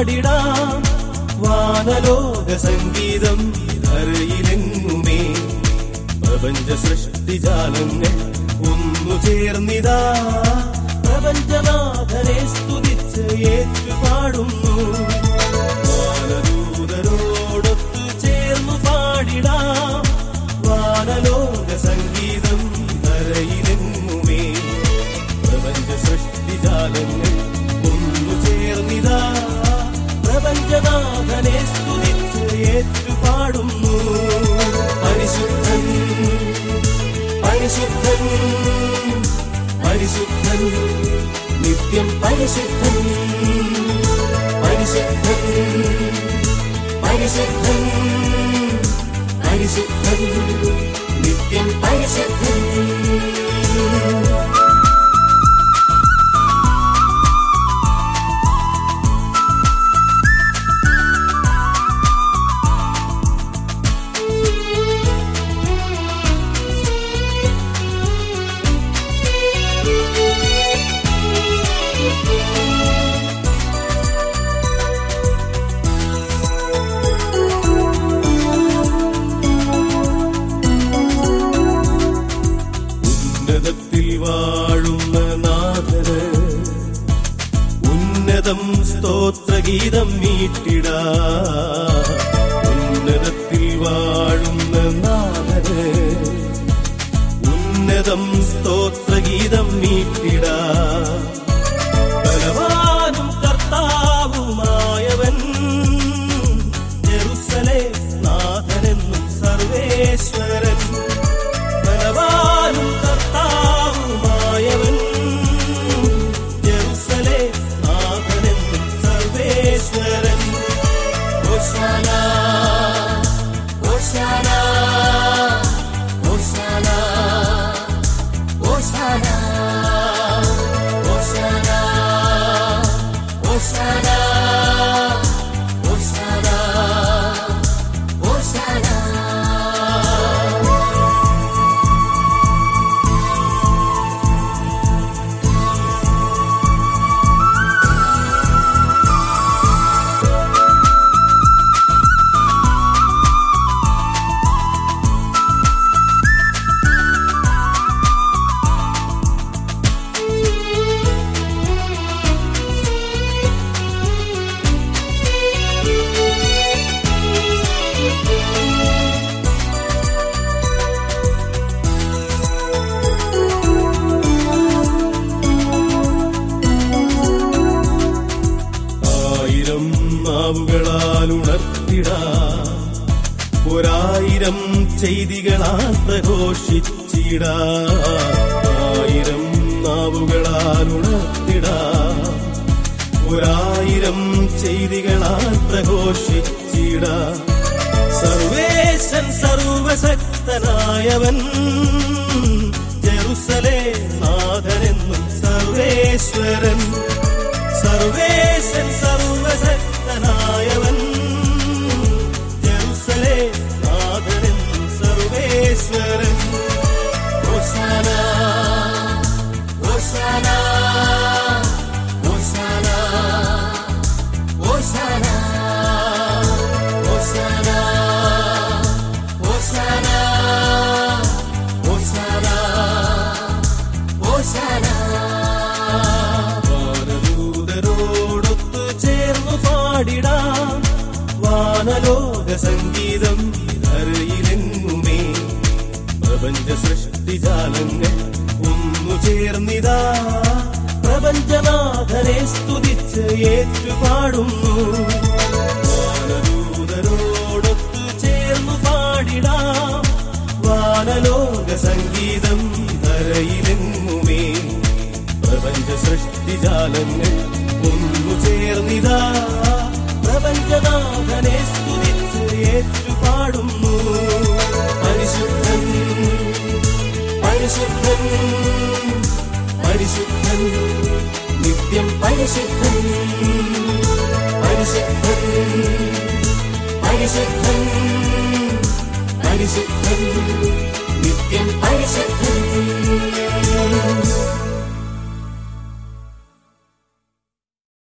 പാടിടാം വാനലോക സംഗീതം ധരയിലെങ്ങുമേ പ്രപഞ്ച സൃഷ്ടിജാലങ്ങൾ ഒന്നു ചേർന്നിതാ പ്രപഞ്ചനാഥനെ സ്തുതിച്ച് ഏറ്റുപാടുന്നു വാനദൂതരോടൊത്തു ചേർന്നു പാടിടാം വാനലോക സംഗീതം ധരയിലെങ്ങുമേ പ്രപഞ്ച സൃഷ്ടിജാലങ്ങൾ ഒന്നു ചേർന്നിതാ പ്രപഞ്ചനാഥനെ സ്തുതിച്ച് ഏറ്റുപാടുന്നു പരിശുദ്ധൻ പരിശുദ്ധൻ പരിശുദ്ധൻ നിത്യം പരിശുദ്ധൻ പരിശുദ്ധൻ പരിശുദ്ധൻ പരിശുദ്ധൻ നിത്യം പരിശുദ്ധൻ ഉന്നതത്തിൽ വാഴുന്ന നാഥന് ഉന്നതം സ്തോത്രഗീതം മീട്ടിട ഉന്നതത്തിൽ വാഴുന്ന നാഥന് ഉന്നതം സ്തോത്രഗീതം മീട്ടിട ബലവാനും കർത്താവുമായവൻ ജെറുസലേ നാഥനെന്നും സർവേശ്വരൻ ബലവാനും കർത്താവുമായവൻ ജെറുസലേ നാഥനെന്നും സർവേശ്വരൻ ഹോശാന ഹോശാന ഹോശാന ഹോശാന ഹോശാന ഹോശാന ഹോശാന ഹോശാന ആയിരം നാവുകളാൽ ഉണർത്തിട ഒരായിരം ചെയ്തികളാൽ പ്രഘോഷിച്ചിട ആയിരം നാവുകളാൽ ഉണർത്തിട ഒരായിരം ചെയ്തികളാൽ പ്രഘോഷിച്ചിട സർവേശൻ സർവശക്തനായവൻ ജെറുസലേ നാഥനെന്നും സർവേശ്വരൻ സർവേശൻ സർവശക്തനായവൻ ജെറുസലേ നാഥനെന്നും സർവേശ്വരൻ ഹോശാന ഹോശാന ഹോശാന ഹോശാന ഹോശാന ഹോശാന ഹോശാന ഹോശാന വാനദൂതരോടൊത്തു ചേർന്നു പാടിടാം വാനലോക സംഗീതം ധരയിലെങ്ങുമേ പ്രപഞ്ച സൃഷ്ടിജാലങ്ങൾ ഒന്നു ചേർന്നിതാ പ്രപഞ്ചനാഥനെ സ്തുതിച്ച് ഏറ്റുപാടുന്നു വാനദൂതരോടൊത്തു ചേർന്നു പാടിടാം വാനലോക സംഗീതം ധരയിലെങ്ങുമേ പ്രപഞ്ച സൃഷ്ടിജാലങ്ങൾ ഒന്നു ചേർന്നിതാ പ്രപഞ്ചനാഥനെ സ്തുതിച്ച് ഏറ്റുപാടുന്നു പരിശുദ്ധൻ പരിശുദ്ധൻ പരിശുദ്ധൻ നിത്യം പരിശുദ്ധൻ പരിശുദ്ധൻ പരിശുദ്ധൻ പരിശുദ്ധൻ നിത്യം പരിശുദ്ധൻ